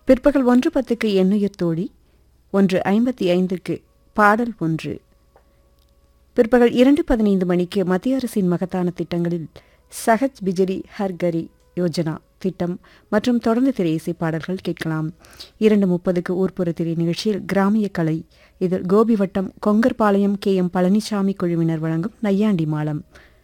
பிற்பகல் ஒன்று பத்துக்கு எண்ணுயிர் தோழி ஒன்று ஐம்பத்தி ஐந்துக்கு பாடல் ஒன்று பிற்பகல் இரண்டு பதினைந்து மணிக்கு மத்திய அரசின் மகத்தான திட்டங்களில் சஹஜ் பிஜலி ஹர்கரி யோஜனா திட்டம் மற்றும் தொடர்ந்து திரை இசை பாடல்கள் கேட்கலாம் இரண்டு முப்பதுக்கு ஊர்ப்புற திரை நிகழ்ச்சியில் கிராமிய கலை இதில் கோபி வட்டம் கொங்கர்பாளையம் கே எம் பழனிசாமி குழுவினர் வழங்கும் நையாண்டி மாலம்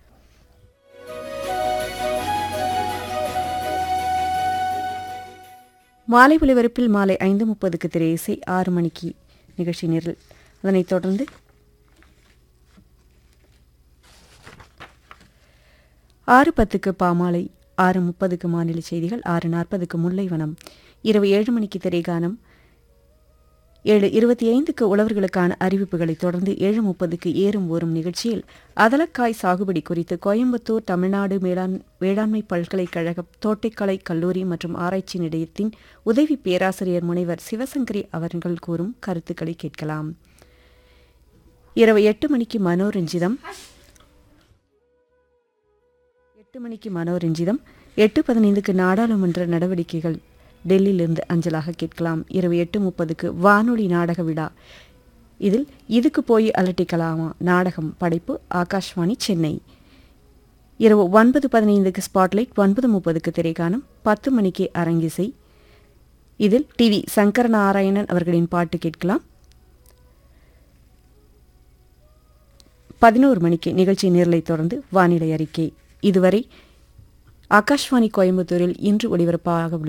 மாலை ஒலிபரப்பில் மாலை ஐந்து முப்பதுக்கு திரை இசை ஆறு மணிக்கு நிகழ்ச்சி நிரல் அதனைத் தொடர்ந்து ஆறு பத்துக்கு பாமாலை ஆறு முப்பதுக்கு மாநில செய்திகள் ஆறு நாற்பதுக்கு முல்லைவனம் இரவு ஏழு மணிக்கு திரைகானம் ஏழு இருபத்தி ஐந்துக்கு உழவர்களுக்கான அறிவிப்புகளை தொடர்ந்து ஏழு முப்பதுக்கு ஏறும் ஓரும் நிகழ்ச்சியில் அதலக்காய் சாகுபடி குறித்து கோயம்புத்தூர் தமிழ்நாடு மேலாண் வேளாண்மை பல்கலைக்கழக தோட்டக்கலை கல்லூரி மற்றும் ஆராய்ச்சி நிலையத்தின் உதவி பேராசிரியர் முனைவர் சிவசங்கரி அவர்கள் கூறும் கருத்துக்களை கேட்கலாம் இரவு எட்டு மணிக்கு மனோரஞ்சிதம் எட்டு மணிக்கு மனோரஞ்சிதம் எட்டு பதினைந்துக்கு நாடாளுமன்ற நடவடிக்கைகள் டெல்லியிலிருந்து அஞ்சலாக கேட்கலாம் இரவு எட்டு முப்பதுக்கு வானொலி நாடக விழா இதில் இதுக்கு போய் அலட்டிக்கலாமா நாடகம் படைப்பு ஆகாஷ்வாணி சென்னை இரவு ஒன்பது பதினைந்துக்கு ஸ்பாட்லைட் ஒன்பது முப்பதுக்கு திரைக்கானம் பத்து மணிக்கு அரங்கிசை இதில் டிவி சங்கர நாராயணன் அவர்களின் பாட்டு கேட்கலாம் பதினோரு மணிக்கு நிகழ்ச்சி நேரலை தொடர்ந்து வானிலை அறிக்கை இதுவரை ஆகாஷ்வாணி கோயம்புத்தூரில் இன்று ஒளிபரப்பாக